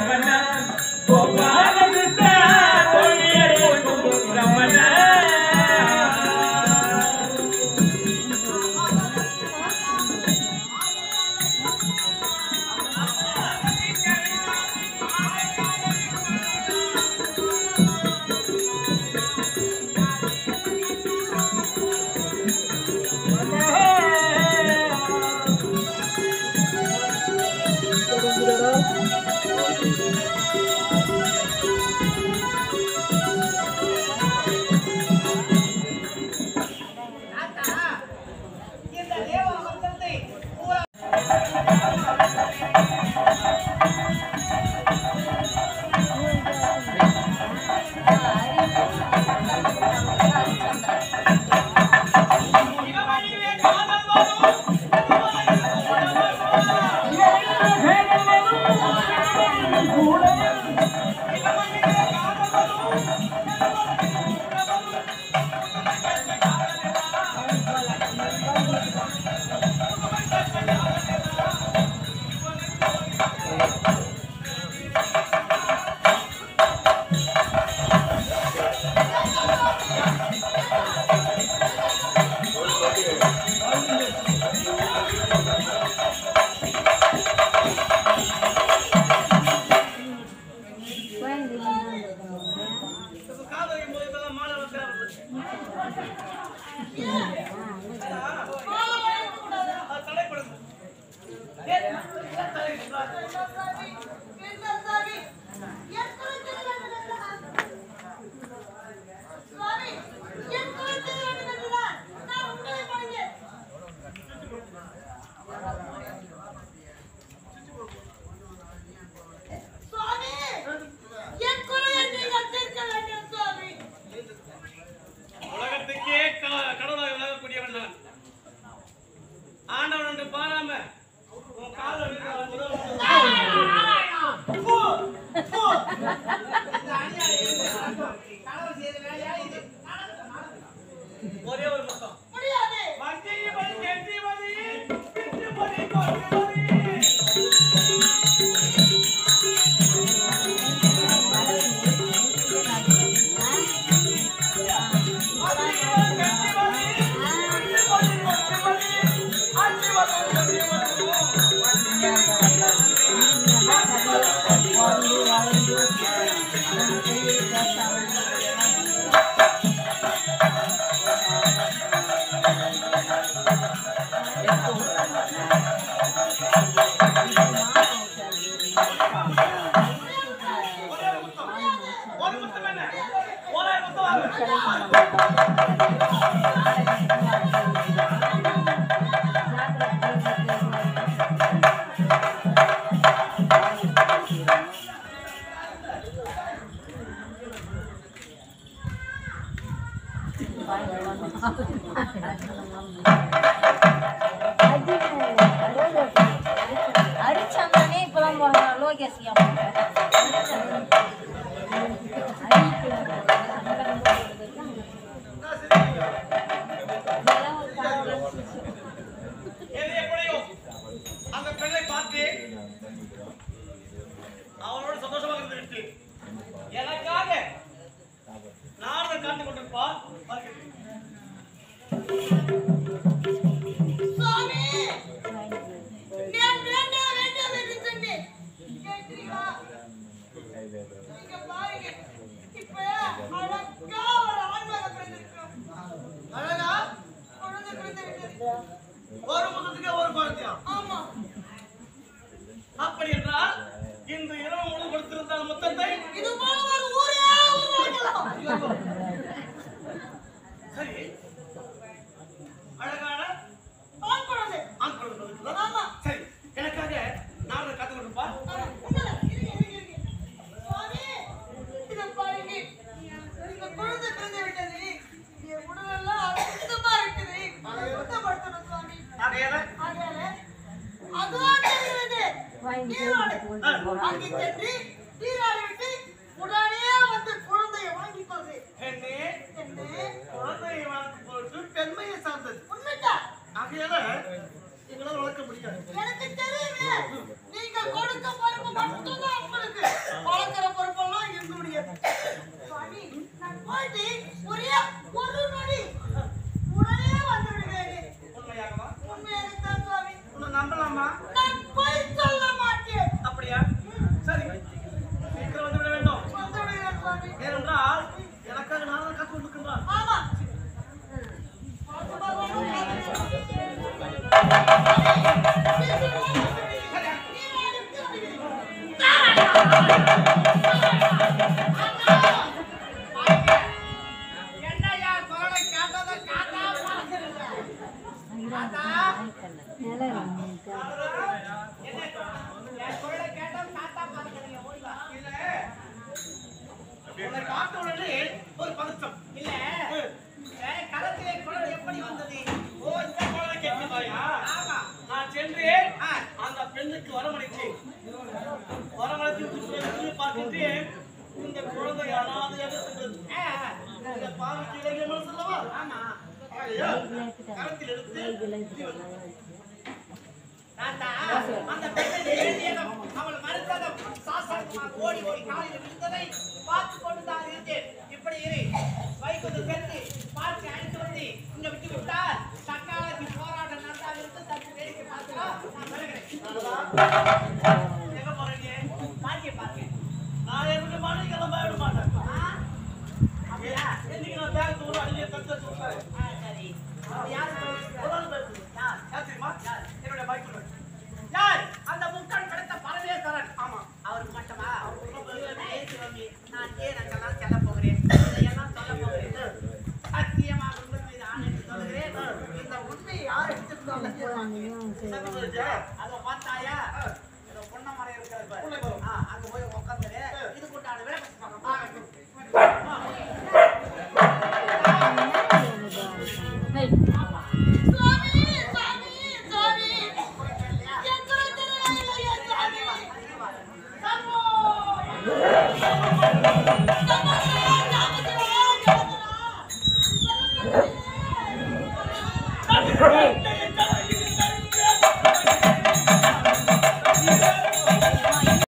ரமண கோபால கிருஷ்ண தொழிலே ரமண இந்த தேவாமிர்தத்தை பூரா காதலிக்கும் போது இப்பெல்லாம் மாலை வைக்கிறார்கள். மாலை வைக்கக்கூடாது. அது தடைப்படுது. ஏன்? ஏன் தடைப்படுறாங்க? உலகத்துக்கே க- கடவுளாக விளங்கக்கூடியவன் நான் ஆண்டவன் என்று பாராம உன் காலை விழுந்து அவன் உதவ ஒரே ஒரு மொத்தம் வஞ்சியமணி, கெஞ்சிமணி, பிஞ்சுமணி, கொஞ்சுமணி. ஒரு முத்தம் என்ன? ஒரே முத்தம் வாங்க. அடிச்சாங்கன்னே இப்பதான் போறாங்க லோகேஷ் எது எப்படியோ அந்த பெண்ணை பார்த்து அவனோட சந்தோஷமாக இருந்து விட்டு எனக்காக நானும் காத்துக் கொண்டிருப்பா பார்க்கிறேன். அழகா ஒரு முத்தத்துக்கு ஒரு குழந்தையா அப்படி என்றால் இந்த இரவு முழு கொடுத்திருந்தால் முத்தத்தை சரி அழகான ஆண் குழந்தை இருக்குதா? சரி எனக்காக நான் காத்துக் கொண்டிருப்பா ஆகையால அங்கே சென்று நீராடி விட்டு உடனே வந்து குழந்தையை வாங்கிக்கொள்வது பெண்ணே என்று குழந்தையை வளர்க்கும் பொழுது பெண்மையை சார்ந்தது உண்மைதான் ஆகையால எங்களால் வளர்க்க முடியாது எனக்கு தெரியுமே நீங்க கொடுக்க பொறுப்பு மட்டும்தான் உங்களுக்கு குழந்தை அனாதையாக சென்றது. ஆ, இந்த பாவிக்கு இளைய மனசு அல்லவா? ஆமா ஆகையால் கரத்தில் எடுத்து தாத்தா, அந்த பெண்ணை வேண்டியதும் அவள் மறுத்ததும் சாஸ்திரமாக ஓடி ஓடி காலில் விழுந்ததை பார்த்து கொண்டு தான் இருந்தேன். இப்படி இரு. வைகுந்த சென்று பார்த்து அழைத்து வந்து இங்க விட்டு விட்டால் தக்காளத்தில் போராட்டம் நடத்தாவிருந்து சற்று வேடிக்கை பார்க்கலாம். நான் வருகிறேன். எங்க போறீங்க? பாட்டியை பார்க்க. நான் என்னுடைய மனைவி கிளம்ப விட மாட்டேன். ஆ? அப்படியா? இன்னைக்கு நான் பேங்க் தூரம் அடியே கட்டு சொல்றேன். ஆ, சரி. அப்ப யாரு போலீஸ்? ஒரு ஆள் பேசுது. யார்? யார் தெரியுமா? என்னுடைய பைக்குள்ள. யார்? அந்த முக்கன் கிடைத்த பரமேஸ்வரன். ஆமா. அவருக்கு மட்டுமா? இவன் ஏசி வந்து, நான் ஏன் அங்கெல்லாம் செல்ல போகிறேன்? இதையெல்லாம் சொல்ல போகிறேன். சத்தியமாக உங்கள் மீது ஆணையிட்டு சொல்கிறேன். இந்த உண்மையை யார் எடுத்துட்டு சொல்ல சத்தம் வருதா? அதோ பார்த்தாயா? ஏதோ பொன்னை மரம் இருக்கிறது பாரு. பொன்னை மரம். ஆ, அங்க போய் உட்கார்ந்துரு. இதுக்கு உண்டான விளக்கம் சொல்லணும். ஆ, சுவாமி சுவாமி சுவாமி எங்களை திருநெல்வேலியா சுவாமி சம்போ சம்போ ராமச்சந்திரா ராமச்சந்திரா